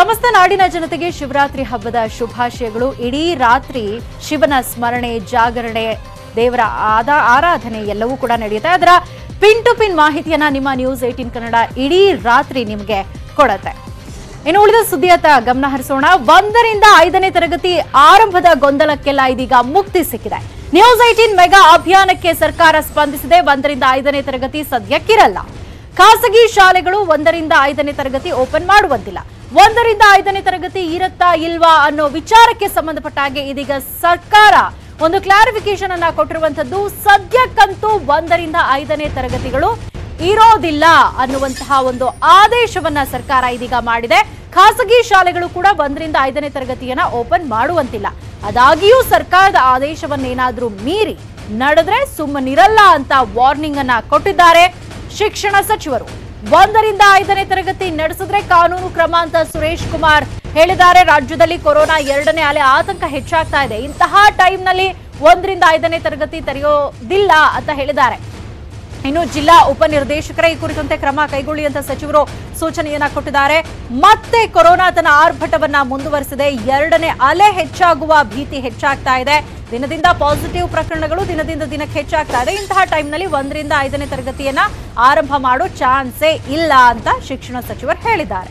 ಸಮಸ್ತ ನಾಡಿನ ಜನತೆಗೆ ಶಿವರಾತ್ರಿ ಹಬ್ಬದ ಶುಭಾಶಯಗಳು ಇಡೀ ರಾತ್ರಿ ಶಿವನ ಸ್ಮರಣೆ ಜಾಗರಣೆ ದೇವರ ಆದ ಆರಾಧನೆ ಎಲ್ಲವೂ ಕೂಡ ನಡೆಯುತ್ತೆ ಅದರ ಪಿನ್ ಟು ಪಿನ್ ಮಾಹಿತಿಯನ್ನ ನಿಮ್ಮ ನ್ಯೂಸ್ ಏಟೀನ್ ಕನ್ನಡ ಇಡೀ ರಾತ್ರಿ ನಿಮಗೆ ಕೊಡತ್ತೆ ಇನ್ನು ಉಳಿದ ಸುದ್ದಿಯತ್ತ ಗಮನ ಹರಿಸೋಣ ಒಂದರಿಂದ ಐದನೇ ತರಗತಿ ಆರಂಭದ ಗೊಂದಲಕ್ಕೆಲ್ಲ ಇದೀಗ ಮುಕ್ತಿ ಸಿಕ್ಕಿದೆ ನ್ಯೂಸ್ ಏಟೀನ್ ಮೆಗಾ ಅಭಿಯಾನಕ್ಕೆ ಸರ್ಕಾರ ಸ್ಪಂದಿಸಿದೆ ಒಂದರಿಂದ ಐದನೇ ತರಗತಿ ಸದ್ಯಕ್ಕಿರಲ್ಲ ಖಾಸಗಿ ಶಾಲೆಗಳು ಒಂದರಿಂದ ಐದನೇ ತರಗತಿ ಓಪನ್ ಮಾಡುವಂತಿಲ್ಲ ಒಂದರಿಂದ ಐದನೇ ತರಗತಿ ಇರುತ್ತಾ ಇಲ್ವಾ ಅನ್ನೋ ವಿಚಾರಕ್ಕೆ ಸಂಬಂಧಪಟ್ಟ ಹಾಗೆ ಇದೀಗ ಸರ್ಕಾರ ಒಂದು ಕ್ಲಾರಿಫಿಕೇಶನ್ ಅನ್ನ ಕೊಟ್ಟಿರುವಂತದ್ದು ಸದ್ಯಕ್ಕಂತೂ ಒಂದರಿಂದ ಐದನೇ ತರಗತಿಗಳು ಇರೋದಿಲ್ಲ ಅನ್ನುವಂತಹ ಒಂದು ಆದೇಶವನ್ನ ಸರ್ಕಾರ ಇದೀಗ ಮಾಡಿದೆ ಖಾಸಗಿ ಶಾಲೆಗಳು ಕೂಡ ಒಂದರಿಂದ ಐದನೇ ತರಗತಿಯನ್ನ ಓಪನ್ ಮಾಡುವಂತಿಲ್ಲ ಅದಾಗಿಯೂ ಸರ್ಕಾರದ ಆದೇಶವನ್ನೇನಾದ್ರೂ ಮೀರಿ ನಡೆದ್ರೆ ಸುಮ್ಮನಿರಲ್ಲ ಅಂತ ವಾರ್ನಿಂಗ್ ಅನ್ನ ಕೊಟ್ಟಿದ್ದಾರೆ ಶಿಕ್ಷಣ ಸಚಿವರು ಒಂದರಿಂದ ಐದನೇ ತರಗತಿ ನಡೆಸಿದ್ರೆ ಕಾನೂನು ಕ್ರಮ ಅಂತ ಸುರೇಶ್ ಕುಮಾರ್ ಹೇಳಿದ್ದಾರೆ ರಾಜ್ಯದಲ್ಲಿ ಕೊರೋನಾ ಎರಡನೇ ಅಲೆ ಆತಂಕ ಹೆಚ್ಚಾಗ್ತಾ ಇದೆ ಇಂತಹ ಟೈಮ್ನಲ್ಲಿ ಒಂದರಿಂದ ಐದನೇ ತರಗತಿ ತೆರೆಯೋದಿಲ್ಲ ಅಂತ ಹೇಳಿದ್ದಾರೆ ಇನ್ನು ಜಿಲ್ಲಾ ಉಪನಿರ್ದೇಶಕರ ಈ ಕುರಿತಂತೆ ಕ್ರಮ ಕೈಗೊಳ್ಳಿ ಅಂತ ಸಚಿವರು ಸೂಚನೆಯನ್ನ ಕೊಟ್ಟಿದ್ದಾರೆ ಮತ್ತೆ ಕೊರೋನಾ ತನ್ನ ಆರ್ಭಟವನ್ನ ಮುಂದುವರೆಸಿದೆ ಎರಡನೇ ಅಲೆ ಹೆಚ್ಚಾಗುವ ಭೀತಿ ಹೆಚ್ಚಾಗ್ತಾ ಇದೆ ದಿನದಿಂದ ಪಾಸಿಟಿವ್ ಪ್ರಕರಣಗಳು ದಿನದಿಂದ ದಿನಕ್ಕೆ ಹೆಚ್ಚಾಗ್ತಾ ಇದೆ ಇಂತಹ ಟೈಮ್ನಲ್ಲಿ ಒಂದರಿಂದ ಐದನೇ ತರಗತಿಯನ್ನ ಆರಂಭ ಮಾಡೋ ಚಾನ್ಸೇ ಇಲ್ಲ ಅಂತ ಶಿಕ್ಷಣ ಸಚಿವರು ಹೇಳಿದ್ದಾರೆ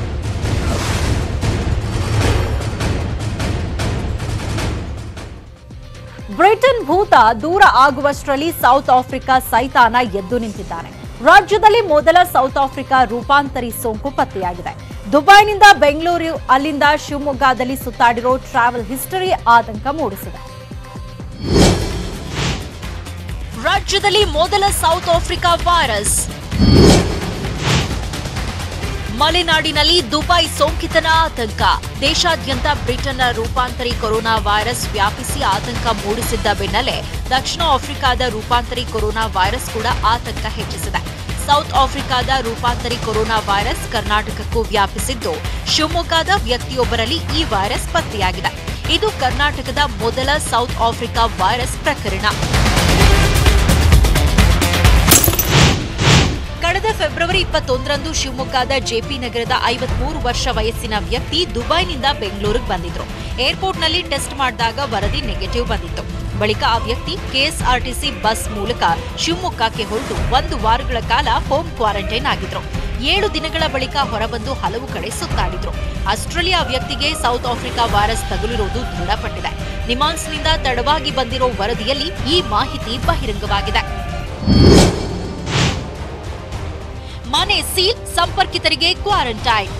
ಬ್ರಿಟನ್ ಭೂತ ದೂರ ಆಗುವಷ್ಟರಲ್ಲಿ ಸೌತ್ ಆಫ್ರಿಕಾ ಸೈತಾನ ಎದ್ದು ನಿಂತಿದ್ದಾನೆ ರಾಜ್ಯದಲ್ಲಿ ಮೊದಲ ಸೌತ್ ಆಫ್ರಿಕಾ ರೂಪಾಂತರಿ ಸೋಂಕು ಪತ್ತೆಯಾಗಿದೆ ದುಬೈನಿಂದ ಬೆಂಗಳೂರು ಅಲ್ಲಿಂದ ಶಿವಮೊಗ್ಗದಲ್ಲಿ ಸುತ್ತಾಡಿರೋ ಟ್ರಾವೆಲ್ ಹಿಸ್ಟರಿ ಆತಂಕ ಮೂಡಿಸಿದೆ ರಾಜ್ಯದಲ್ಲಿ ಮೊದಲ ಸೌತ್ ಆಫ್ರಿಕಾ ವೈರಸ್ ಮಲೆನಾಡಿನಲ್ಲಿ ದುಬೈ ಸೋಂಕಿತನ ಆತಂಕ ದೇಶಾದ್ಯಂತ ಬ್ರಿಟನ್ನ ರೂಪಾಂತರಿ ಕೊರೋನಾ ವೈರಸ್ ವ್ಯಾಪಿಸಿ ಆತಂಕ ಮೂಡಿಸಿದ್ದ ಬೆನ್ನಲ್ಲೇ ದಕ್ಷಿಣ ಆಫ್ರಿಕಾದ ರೂಪಾಂತರಿ ಕೊರೋನಾ ವೈರಸ್ ಕೂಡ ಆತಂಕ ಹೆಚ್ಚಿಸಿದೆ ಸೌತ್ ಆಫ್ರಿಕಾದ ರೂಪಾಂತರಿ ಕೊರೋನಾ ವೈರಸ್ ಕರ್ನಾಟಕಕ್ಕೂ ವ್ಯಾಪಿಸಿದ್ದು ಶಿವಮೊಗ್ಗದ ವ್ಯಕ್ತಿಯೊಬ್ಬರಲ್ಲಿ ಈ ವೈರಸ್ ಪತ್ತೆಯಾಗಿದೆ ಇದು ಕರ್ನಾಟಕದ ಮೊದಲ ಸೌತ್ ಆಫ್ರಿಕಾ ವೈರಸ್ ಪ್ರಕರಣ ಕಳೆದ ಫೆಬ್ರವರಿ ಇಪ್ಪತ್ತೊಂದರಂದು ಶಿವಮೊಗ್ಗದ ಜೆಪಿ ನಗರದ ಐವತ್ಮೂರು ವರ್ಷ ವಯಸ್ಸಿನ ವ್ಯಕ್ತಿ ದುಬೈನಿಂದ ಬೆಂಗಳೂರಿಗೆ ಬಂದಿದ್ರು ಏರ್ಪೋರ್ಟ್ನಲ್ಲಿ ಟೆಸ್ಟ್ ಮಾಡಿದಾಗ ವರದಿ ನೆಗೆಟಿವ್ ಬಂದಿತ್ತು ಬಳಿಕ ಆ ವ್ಯಕ್ತಿ ಕೆಎಸ್ಆರ್ಟಿಸಿ ಬಸ್ ಮೂಲಕ ಶಿವಮೊಗ್ಗಕ್ಕೆ ಹೊರಟು ಒಂದು ವಾರಗಳ ಕಾಲ ಹೋಮ್ ಕ್ವಾರಂಟೈನ್ ಆಗಿದ್ರು ಏಳು ದಿನಗಳ ಬಳಿಕ ಹೊರಬಂದು ಹಲವು ಕಡೆ ಸುತ್ತಾಡಿದ್ರು ಅಷ್ಟರಲ್ಲಿ ಆ ವ್ಯಕ್ತಿಗೆ ಸೌತ್ ಆಫ್ರಿಕಾ ವೈರಸ್ ತಗುಲಿರುವುದು ದೃಢಪಟ್ಟಿದೆ ನಿಮಾನ್ಸ್ನಿಂದ ತಡವಾಗಿ ಬಂದಿರೋ ವರದಿಯಲ್ಲಿ ಈ ಮಾಹಿತಿ ಬಹಿರಂಗವಾಗಿದೆ ಮನೆ ಸೀಲ್ ಸಂಪರ್ಕಿತರಿಗೆ ಕ್ವಾರಂಟೈನ್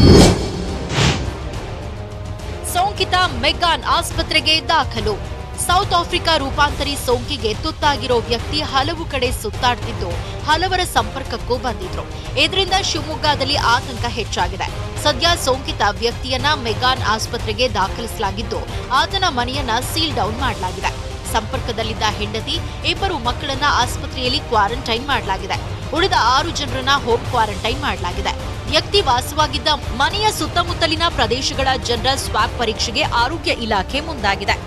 ಸೋಂಕಿತ ಮೆಗ್ಗಾನ್ ಆಸ್ಪತ್ರೆಗೆ ದಾಖಲು ಸೌತ್ ಆಫ್ರಿಕಾ ರೂಪಾಂತರಿ ಸೋಂಕಿಗೆ ತುತ್ತಾಗಿರೋ ವ್ಯಕ್ತಿ ಹಲವು ಕಡೆ ಸುತ್ತಾಡ್ತಿದ್ದು ಹಲವರ ಸಂಪರ್ಕಕ್ಕೂ ಬಂದಿದ್ರು ಇದರಿಂದ ಶಿವಮೊಗ್ಗದಲ್ಲಿ ಆತಂಕ ಹೆಚ್ಚಾಗಿದೆ ಸದ್ಯ ಸೋಂಕಿತ ವ್ಯಕ್ತಿಯನ್ನ ಮೆಗಾನ್ ಆಸ್ಪತ್ರೆಗೆ ದಾಖಲಿಸಲಾಗಿದ್ದು ಆತನ ಮನೆಯನ್ನ ಸೀಲ್ ಡೌನ್ ಮಾಡಲಾಗಿದೆ ಸಂಪರ್ಕದಲ್ಲಿದ್ದ ಹೆಂಡತಿ ಇಬ್ಬರು ಮಕ್ಕಳನ್ನ ಆಸ್ಪತ್ರೆಯಲ್ಲಿ ಕ್ವಾರಂಟೈನ್ ಮಾಡಲಾಗಿದೆ ಉಳಿದ ಆರು ಜನರನ್ನ ಹೋಮ್ ಕ್ವಾರಂಟೈನ್ ಮಾಡಲಾಗಿದೆ ವ್ಯಕ್ತಿ ವಾಸವಾಗಿದ್ದ ಮನೆಯ ಸುತ್ತಮುತ್ತಲಿನ ಪ್ರದೇಶಗಳ ಜನರ ಸ್ವಾಬ್ ಪರೀಕ್ಷೆಗೆ ಆರೋಗ್ಯ ಇಲಾಖೆ ಮುಂದಾಗಿದೆ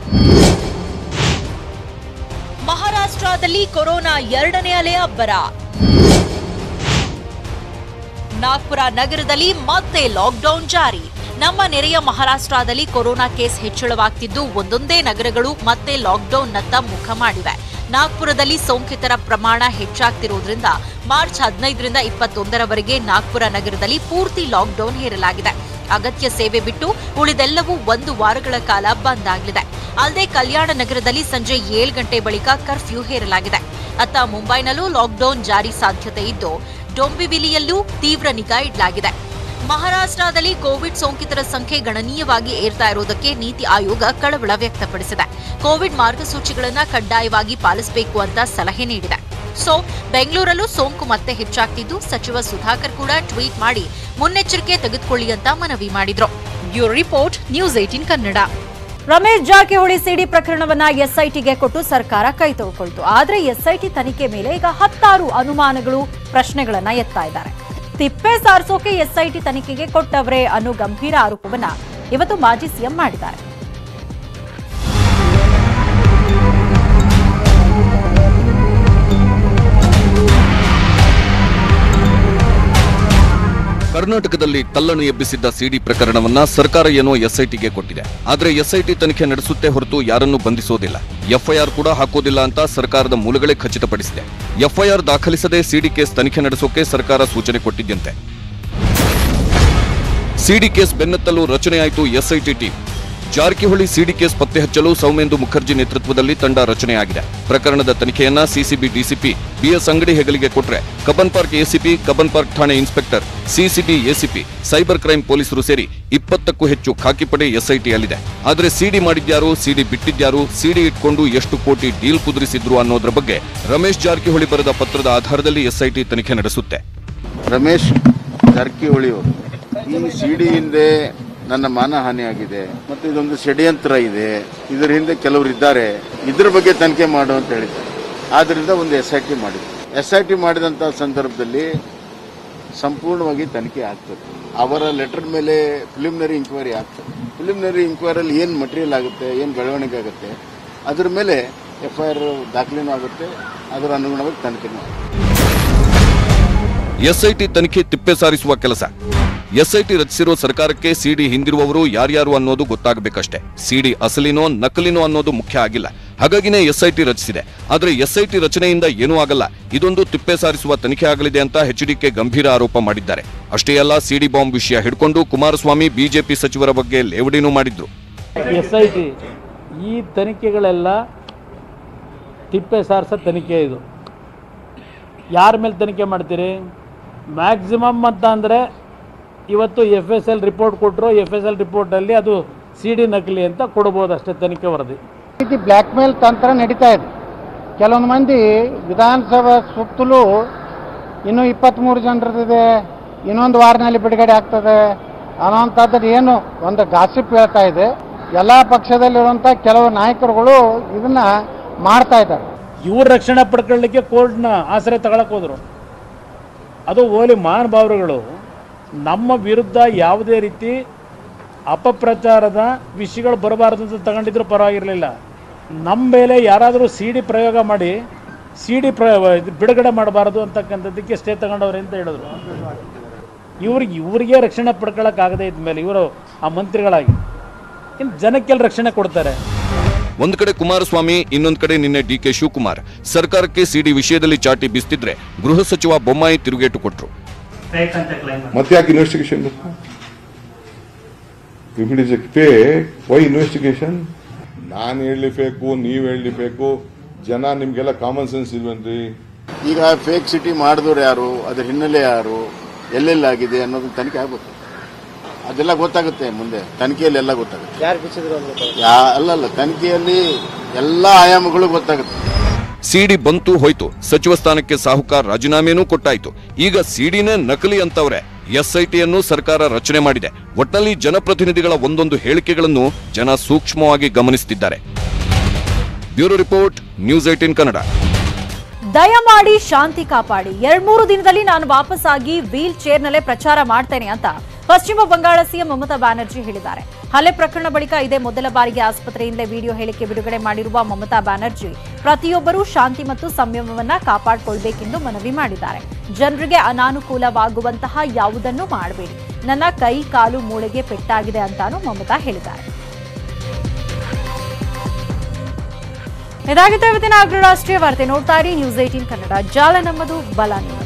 ಮಹಾರಾಷ್ಟ್ರದಲ್ಲಿ ಕೊರೋನಾ ಎರಡನೇ ಅಲೆ ಅಬ್ಬರ ನಾಗ್ಪುರ ನಗರದಲ್ಲಿ ಮತ್ತೆ ಲಾಕ್ಡೌನ್ ಜಾರಿ ನಮ್ಮ ನೆರೆಯ ಮಹಾರಾಷ್ಟ್ರದಲ್ಲಿ ಕೊರೋನಾ ಕೇಸ್ ಹೆಚ್ಚಳವಾಗ್ತಿದ್ದು ಒಂದೊಂದೇ ನಗರಗಳು ಮತ್ತೆ ಲಾಕ್ಡೌನ್ನತ್ತ ಮುಖ ಮಾಡಿವೆ ನಾಗ್ಪುರದಲ್ಲಿ ಸೋಂಕಿತರ ಪ್ರಮಾಣ ಹೆಚ್ಚಾಗ್ತಿರೋದ್ರಿಂದ ಮಾರ್ಚ್ ಹದಿನೈದರಿಂದ ಇಪ್ಪತ್ತೊಂದರವರೆಗೆ ನಾಗ್ಪುರ ನಗರದಲ್ಲಿ ಪೂರ್ತಿ ಲಾಕ್ಡೌನ್ ಹೇರಲಾಗಿದೆ ಅಗತ್ಯ ಸೇವೆ ಬಿಟ್ಟು ಉಳಿದೆಲ್ಲವೂ ಒಂದು ವಾರಗಳ ಕಾಲ ಬಂದ್ ಆಗಲಿದೆ ಅಲ್ಲದೆ ಕಲ್ಯಾಣ ನಗರದಲ್ಲಿ ಸಂಜೆ ಏಳು ಗಂಟೆ ಬಳಿಕ ಕರ್ಫ್ಯೂ ಹೇರಲಾಗಿದೆ ಅತ್ತ ಮುಂಬೈನಲ್ಲೂ ಲಾಕ್ಡೌನ್ ಜಾರಿ ಸಾಧ್ಯತೆ ಇದ್ದು ಡೊಂಬಿವಿಲಿಯಲ್ಲೂ ತೀವ್ರ ನಿಗಾ ಇಡಲಾಗಿದೆ ಮಹಾರಾಷ್ಟ್ರದಲ್ಲಿ ಕೋವಿಡ್ ಸೋಂಕಿತರ ಸಂಖ್ಯೆ ಗಣನೀಯವಾಗಿ ಏರ್ತಾ ಇರುವುದಕ್ಕೆ ನೀತಿ ಆಯೋಗ ಕಳವಳ ವ್ಯಕ್ತಪಡಿಸಿದೆ ಕೋವಿಡ್ ಮಾರ್ಗಸೂಚಿಗಳನ್ನ ಕಡ್ಡಾಯವಾಗಿ ಪಾಲಿಸಬೇಕು ಅಂತ ಸಲಹೆ ನೀಡಿದೆ ಸೊ ಬೆಂಗಳೂರಲ್ಲೂ ಸೋಂಕು ಮತ್ತೆ ಹೆಚ್ಚಾಗ್ತಿದ್ದು ಸಚಿವ ಸುಧಾಕರ್ ಕೂಡ ಟ್ವೀಟ್ ಮಾಡಿ ಮುನ್ನೆಚ್ಚರಿಕೆ ತೆಗೆದುಕೊಳ್ಳಿ ಅಂತ ಮನವಿ ಮಾಡಿದ್ರು bureau report news eighteen Kannada Ramesh Jarkiholi CD ಪ್ರಕರಣವನ್ನ ಎಸ್ಐಟಿಗೆ ಕೊಟ್ಟು ಸರ್ಕಾರ ಕೈ ತೊಳ್ಕೊಳ್ತು ಆದ್ರೆ ಎಸ್ಐಟಿ ತನಿಖೆ ಮೇಲೆ ಈಗ ಹತ್ತಾರು ಅನುಮಾನಗಳು ಪ್ರಶ್ನೆಗಳನ್ನ ಎತ್ತಾ ಇದ್ದಾರೆ ತಿಪ್ಪೆ ಸಾರಿಸೋಕೆ ಎಸ್ಐಟಿ ತನಿಖೆಗೆ ಕೊಟ್ಟವ್ರೆ ಅನ್ನೋ ಗಂಭೀರ ಆರೋಪವನ್ನ ಇವತ್ತು ಮಾಜಿ ಸಿಎಂ ಮಾಡಿದ್ದಾರೆ ಕರ್ನಾಟಕದಲ್ಲಿ ತಲ್ಲಣು ಎಬ್ಬಿಸಿದ್ದ ಸಿಡಿ ಪ್ರಕರಣವನ್ನ ಸರ್ಕಾರ ಏನೋ ಎಸ್ಐಟಿಗೆ ಕೊಟ್ಟಿದೆ ಆದ್ರೆ ಎಸ್ಐಟಿ ತನಿಖೆ ನಡೆಸುತ್ತೆ ಹೊರತು ಯಾರನ್ನೂ ಬಂಧಿಸೋದಿಲ್ಲ ಎಫ್ಐಆರ್ ಕೂಡ ಹಾಕೋದಿಲ್ಲ ಅಂತ ಸರ್ಕಾರದ ಮೂಲಗಳೇ ಖಚಿತಪಡಿಸಿದೆ ಎಫ್ಐಆರ್ ದಾಖಲಿಸದೆ ಸಿಡಿ ಕೇಸ್ ತನಿಖೆ ನಡೆಸೋಕೆ ಸರ್ಕಾರ ಸೂಚನೆ ಕೊಟ್ಟಿದ್ದಂತೆ ಸಿಡಿ ಕೇಸ್ ಬೆನ್ನತ್ತಲು ರಚನೆಯಾಯಿತು SIT team Jarkiholi CD case ಪತ್ತೆ ಹಚ್ಚಲು ಸೌಮೇಂದು ಮುಖರ್ಜಿ ನೇತೃತ್ವದಲ್ಲಿ ತಂಡ ರಚನೆಯಾಗಿದೆ ಪ್ರಕರಣದ ತನಿಖೆಯನ್ನ ಸಿಸಿಬಿ ಡಿಸಿಪಿ ಬಿಎಸ್ ಅಂಗಡಿ ಹೆಗಲಿಗೆ ಕೊಟ್ರೆ Cubbon park ACP Cubbon park ಠಾಣೆ inspector CCB ACP cyber crime ಪೊಲೀಸರು ಸೇರಿ ಇಪ್ಪತ್ತಕ್ಕೂ ಹೆಚ್ಚು ಖಾಕಿ ಪಡೆ ಎಸ್ಐಟಿಯಲ್ಲಿದೆ ಆದರೆ ಸಿಡಿ ಮಾಡಿದ್ಯಾರು ಸಿಡಿ ಬಿಟ್ಟಿದ್ಯಾರು ಸಿಡಿ ಇಟ್ಕೊಂಡು ಎಷ್ಟು ಕೋಟಿ ಡೀಲ್ ಕುದುರಿಸಿದ್ರು ಅನ್ನೋದ್ರ ಬಗ್ಗೆ ರಮೇಶ್ ಜಾರಕಿಹೊಳಿ ಬರೆದ ಪತ್ರದ ಆಧಾರದಲ್ಲಿ ಎಸ್ಐಟಿ ತನಿಖೆ ನಡೆಸುತ್ತೆ ರಮೇಶ್ ಜಾರಕಿಹೊಳಿ ಅವರು ಈ ಸಿಡಿ ಹಿಂದೆ ನನ್ನ ಮಾನಹಾನಿ ಆಗಿದೆ ಮತ್ತು ಇದೊಂದು ಷಡ್ಯಂತ್ರ ಇದೆ ಇದರ ಹಿಂದೆ ಕೆಲವರು ಇದ್ದಾರೆ ಇದ್ರ ಬಗ್ಗೆ ತನಿಖೆ ಮಾಡು ಅಂತ ಹೇಳಿದ್ದಾರೆ ಆದ್ರಿಂದ ಒಂದು ಎಸ್ ಐ ಟಿ ಮಾಡಿದ್ರು ಎಸ್ ಐ ಟಿ ಮಾಡಿದಂಥ ಸಂದರ್ಭದಲ್ಲಿ ಸಂಪೂರ್ಣವಾಗಿ ತನಿಖೆ ಆಗ್ತದೆ ಅವರ ಲೆಟರ್ ಮೇಲೆ ಪ್ರಿಲಿಮಿನರಿ ಇಂಕ್ವೈರಿ ಆಗ್ತದೆ ಪ್ರಿಲಿಮಿನರಿ ಇಂಕ್ವೈರಿಯಲ್ಲಿ ಏನು ಮಟೀರಿಯಲ್ ಆಗುತ್ತೆ ಏನು ಬೆಳವಣಿಗೆ ಆಗುತ್ತೆ ಅದ್ರ ಮೇಲೆ ಎಫ್ ಐ ಆರ್ ದಾಖಲೆನೂ ಆಗುತ್ತೆ ಅದರ ಅನುಗುಣವಾಗಿ ತನಿಖೆನೂ ಆಗುತ್ತೆ ಎಸ್ಐಟಿ ತನಿಖೆ ತಿಪ್ಪೆ ಸಾರಿಸುವ ಕೆಲಸ ಎಸ್ಐಟಿ ರಚಿಸಿರೋ ಸರ್ಕಾರಕ್ಕೆ ಸಿಡಿ ಹಿಂದಿರುವವರು ಯಾರ್ಯಾರು ಅನ್ನೋದು ಗೊತ್ತಾಗಬೇಕಷ್ಟೇ ಸಿಡಿ ಅಸಲಿನೋ ನಕಲಿನೋ ಅನ್ನೋದು ಮುಖ್ಯ ಆಗಿಲ್ಲ ಹಾಗಾಗಿನೇ ಎಸ್ಐಟಿ ರಚಿಸಿದೆ ಆದ್ರೆ ಎಸ್ಐಟಿ ರಚನೆಯಿಂದ ಏನೂ ಆಗಲ್ಲ ಇದೊಂದು ತಿಪ್ಪೆ ಸಾರಿಸುವ ತನಿಖೆ ಆಗಲಿದೆ ಅಂತ ಎಚ್ಡಿಕೆ ಗಂಭೀರ ಆರೋಪ ಮಾಡಿದ್ದಾರೆ ಅಷ್ಟೇ ಅಲ್ಲ ಸಿಡಿ ಬಾಂಬ್ ವಿಷಯ ಹಿಡ್ಕೊಂಡು ಕುಮಾರಸ್ವಾಮಿ ಬಿಜೆಪಿ ಸಚಿವರ ಬಗ್ಗೆ ಲೇವಡಿನೂ ಮಾಡಿದ್ರು ಎಸ್ ಐ ಟಿ ಈ ತನಿಖೆಗಳೆಲ್ಲ ತಿಪ್ಪೆ ಸಾರಿಸೋ ತನಿಖೆ ಇದು ಯಾರ ಮೇಲೆ ತನಿಖೆ ಮಾಡ್ತೀರಿ ಮ್ಯಾಕ್ಸಿಮಮ್ ಅಂತ ಅಂದರೆ ಇವತ್ತು ಎಫ್ ಎಸ್ ಎಲ್ ರಿಪೋರ್ಟ್ ಕೊಟ್ಟರು ಎಫ್ ಎಸ್ ಎಲ್ ರಿಪೋರ್ಟಲ್ಲಿ ಅದು ಸಿ ಡಿ ನಕಲಿ ಅಂತ ಕೊಡ್ಬೋದು ಅಷ್ಟೇ ತನಿಖೆ ವರದಿ ರೀತಿ ಬ್ಲ್ಯಾಕ್ ಮೇಲ್ ತಂತ್ರ ನಡೀತಾ ಇದೆ ಕೆಲವೊಂದು ಮಂದಿ ವಿಧಾನಸಭಾ ಸುತ್ತಲೂ ಇನ್ನೂ ಇಪ್ಪತ್ತ್ಮೂರು ಜನರದಿದೆ ಇನ್ನೊಂದು ವಾರದಲ್ಲಿ ಬಿಡುಗಡೆ ಆಗ್ತದೆ ಅನ್ನೋಂಥದ್ದು ಏನು ಒಂದು ಗಾಸಿಪ್ ಹೇಳ್ತಾ ಇದೆ ಎಲ್ಲ ಪಕ್ಷದಲ್ಲಿರುವಂಥ ಕೆಲವು ನಾಯಕರುಗಳು ಇದನ್ನ ಮಾಡ್ತಾ ಇದ್ದಾರೆ ಇವ್ರ ರಕ್ಷಣೆ ಪಡ್ಕೊಳ್ಳಿಕ್ಕೆ ಕೋರ್ಟ್ನ ಆಶ್ರಯ ತಗೊಳಕ್ಕೆ ಹೋದರು ಅದು ಓಲಿ ಮಹಾನುಭಾವರುಗಳು ನಮ್ಮ ವಿರುದ್ಧ ಯಾವುದೇ ರೀತಿ ಅಪಪ್ರಚಾರದ ವಿಷಯಗಳು ಬರಬಾರ್ದು ಅಂತ ತಗೊಂಡಿದ್ರು ಪರವಾಗಿರಲಿಲ್ಲ ನಮ್ಮ ಮೇಲೆ ಯಾರಾದರೂ ಸಿ ಡಿ ಪ್ರಯೋಗ ಮಾಡಿ ಸಿ ಡಿ ಪ್ರ ಇದು ಬಿಡುಗಡೆ ಮಾಡಬಾರ್ದು ಅಂತಕ್ಕಂಥದ್ದಕ್ಕೆ ಸ್ಟೇ ತಗೊಂಡವ್ರೆ ಅಂತ ಹೇಳಿದ್ರು ಇವ್ರಿಗೆ ಇವರಿಗೆ ರಕ್ಷಣೆ ಪಡ್ಕೊಳ್ಳೋಕ್ಕಾಗದೇ ಇದ್ಮೇಲೆ ಇವರು ಆ ಮಂತ್ರಿಗಳಾಗಿ ಇನ್ನು ಜನಕ್ಕೆಲ್ಲ ರಕ್ಷಣೆ ಕೊಡ್ತಾರೆ ಒಂದ್ ಕಡೆ ಕುಮಾರಸ್ವಾಮಿ ಇನ್ನೊಂದ್ ಕಡೆ ನಿನ್ನೆ ಡಿ ಕೆ ಶಿವಕುಮಾರ್ ಸರ್ಕಾರಕ್ಕೆ ಸಿಡಿ ವಿಷಯದಲ್ಲಿ ಚಾಟಿ ಬೀಸ್ತಿದ್ರೆ ಗೃಹ ಸಚಿವ ಬೊಮ್ಮಾಯಿ ತಿರುಗೇಟು ಕೊಟ್ರು ಮತ್ತೆ ಯಾಕೆ investigation if it is a fake why investigation ನಾನು ಹೇಳಲಿಬೇಕು ನೀವು ಹೇಳಲಿಬೇಕು ಜನ ನಿಮ್ಗೆಲ್ಲ ಕಾಮನ್ ಸೆನ್ಸ್ ಇಲ್ವೇನ್ರಿ ಈಗ ಫೇಕ್ ಸಿಟಿ ಮಾಡಿದವ್ರು ಯಾರು ಅದ್ರ ಹಿನ್ನೆಲೆ ಯಾರು ಎಲ್ಲೆಲ್ಲಾಗಿದೆ ಅನ್ನೋದು ತನಿಖೆ ಆಗ್ಬೇಕು ಅದೆಲ್ಲ ಗೊತ್ತಾಗುತ್ತೆ ಮುಂದೆ ತನಿಖೆಯಲ್ಲಿ ಎಲ್ಲ ಗೊತ್ತಾಗುತ್ತೆ ಯಾ ಅಲ್ಲಲ್ಲ ತನಿಖೆಯಲ್ಲಿ ಎಲ್ಲ ಆಯಾಮಗಳು ಗೊತ್ತಾಗುತ್ತೆ ಸಿಡಿ ಬಂತು ಹೋಯ್ತು ಸಚಿವ ಸ್ಥಾನಕ್ಕೆ ಸಾಹುಕಾರ್ ರಾಜೀನಾಮೆನೂ ಕೊಟ್ಟಾಯ್ತು ಈಗ ಸಿಡಿನೇ ನಕಲಿ ಅಂತವ್ರೆ ಎಸ್ಐಟಿಯನ್ನು ಸರ್ಕಾರ ರಚನೆ ಮಾಡಿದೆ ಒಟ್ನಲ್ಲಿ ಜನಪ್ರತಿನಿಧಿಗಳ ಒಂದೊಂದು ಹೇಳಿಕೆಗಳನ್ನು ಜನ ಸೂಕ್ಷ್ಮವಾಗಿ ಗಮನಿಸುತ್ತಿದ್ದಾರೆ bureau report news eighteen Kannada ದಯಮಾಡಿ ಶಾಂತಿ ಕಾಪಾಡಿ ಎರಡ್ಮೂರು ದಿನದಲ್ಲಿ ನಾನು ವಾಪಸ್ ಆಗಿ ವೀಲ್ ಚೇರ್ನಲ್ಲೇ ಪ್ರಚಾರ ಮಾಡ್ತೇನೆ ಅಂತ ಪಶ್ಚಿಮ ಬಂಗಾಳ ಸಿಎಂ ಮಮತಾ ಬ್ಯಾನರ್ಜಿ ಹೇಳಿದ್ದಾರೆ ಹಲ್ಲೆ ಪ್ರಕರಣ ಬಳಿಕ ಇದೇ ಮೊದಲ ಬಾರಿಗೆ ಆಸ್ಪತ್ರೆಯಿಂದಲೇ ವಿಡಿಯೋ ಹೇಳಿಕೆ ಬಿಡುಗಡೆ ಮಾಡಿರುವ ಮಮತಾ ಬ್ಯಾನರ್ಜಿ ಪ್ರತಿಯೊಬ್ಬರೂ ಶಾಂತಿ ಮತ್ತು ಸಂಯಮವನ್ನ ಕಾಪಾಡಿಕೊಳ್ಬೇಕೆಂದು ಮನವಿ ಮಾಡಿದ್ದಾರೆ ಜನರಿಗೆ ಅನಾನುಕೂಲವಾಗುವಂತಹ ಯಾವುದನ್ನು ಮಾಡಬೇಡಿ ನನ್ನ ಕೈ ಕಾಲು ಮೂಳೆಗೆ ಪೆಟ್ಟಾಗಿದೆ ಅಂತಾನೂ ಮಮತಾ ಹೇಳಿದ್ದಾರೆ ಇದಾಗಿತ್ತು ಇವತ್ತಿನ ಅಗ್ರ ರಾಷ್ಟ್ರೀಯ ವಾರ್ತೆ ನೋಡ್ತಾ ಇರಿ ನ್ಯೂಸ್ ಏಟೀನ್ ಕನ್ನಡ ಜಾಲ ನಮ್ಮದು ಬಲ ನಿಮ್ಮದು